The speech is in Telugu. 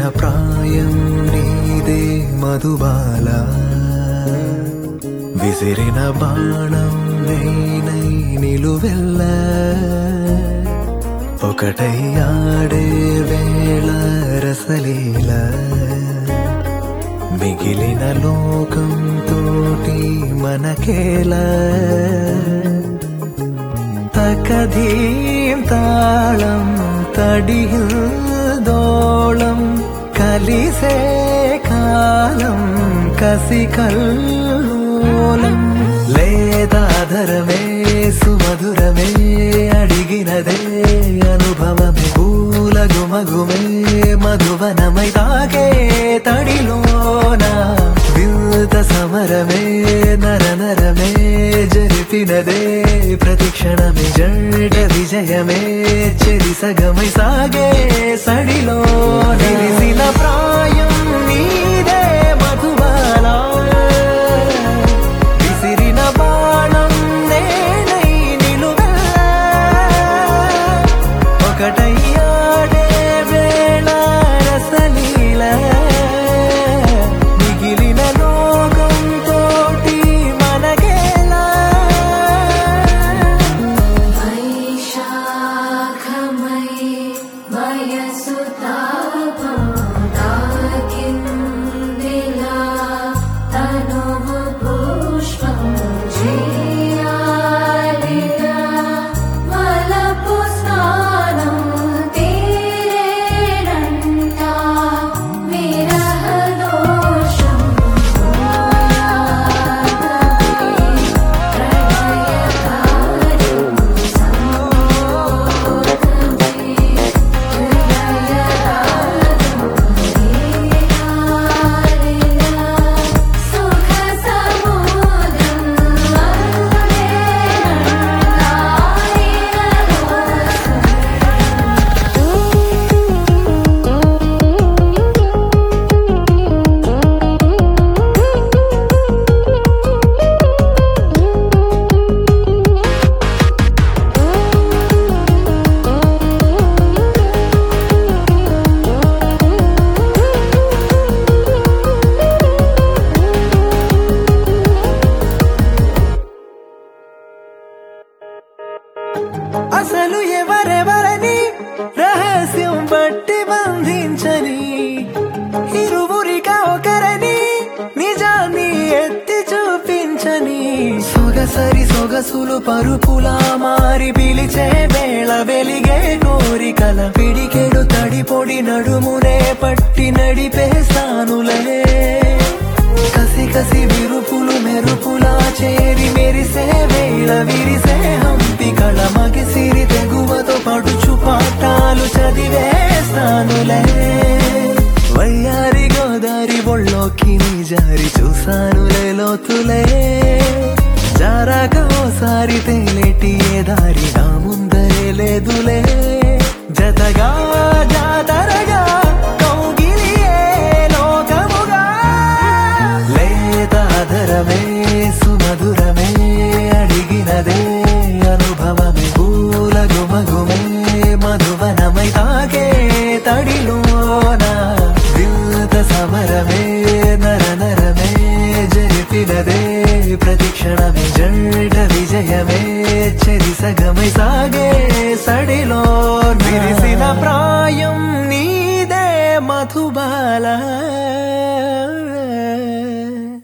ప్రాయం నీదే మధుబాల విసిరిన బాణం నేనై నిలువెల్ల ఒకటై ఆడే వేళ రసలీల మిగిలిన లోకం తోటి మనకేలా തകധീം താളം തടിയിൽ ദോളം കലിസേ കാലം കസികല്ലോലം లేదాధరమే సుమధురమే అడిగినదే అనుభవమే పూల గుమగుమే మధువనమై తాగే తడిలోన వింత సమరమే నర నరమే జరిపినదే ప్రతిక్షణమే జంట విజయమే చెరి సగమై సాగే సడిలో నిలిసిన ప్రాయం నీదే మధుబాల విసిరిన బాణం నేనై నిలువెల్ల ఒకటై ఆడే వేళ రసలీల మిగిలిన లోకం తోటి మనకేలా వైశాఖమయే వయసు తాపం తాకిందిలా తనువు పుష్పం చేయాలిగా వలపు స్నానం తీరేనంట విరహ దోషం సుఖ సముద్రం అసలు ఎవరెవరని రహస్యం బట్టి బంధించని ఇరువురిగా ఒకరని నిజాన్ని ఎత్తి చూపించని సొగసరి సొగసులు పరుపులా మారి పిలిచే వేళ వెలిగే కోరికల పిడికెడు తడిపొడి నడుమునే పట్టి నడిపేస్తానులే కసి కసి విరుపులు మెరుపులా చేరి మెరిసే వేళ విరిసే హంపి కళ మగిసిరి తెగువతో పడుచు పాఠాలు చదివేస్తానులే వయ్యారి గోదారి ఒళ్ళోకి నీ జారి చూసానులే లోతులే జారాక ఓసారి తేలేటి ఏ దారి నా ముందరే లేదులే జతగా జాతరగా కౌగిలియే లోకముగా లేతాధరమే సుమధురమే అడిగినదే అనుభవమే పూల గుమగుమే మధువనమై తాగే తడిలోన వింత సమరమే నర నరమే జరిపినదే ప్రతిక్షణమే జంట విజయమే చెరి సగమై సాగే సడిలో విరిసిన ప్రాయం నీదే మధుబాల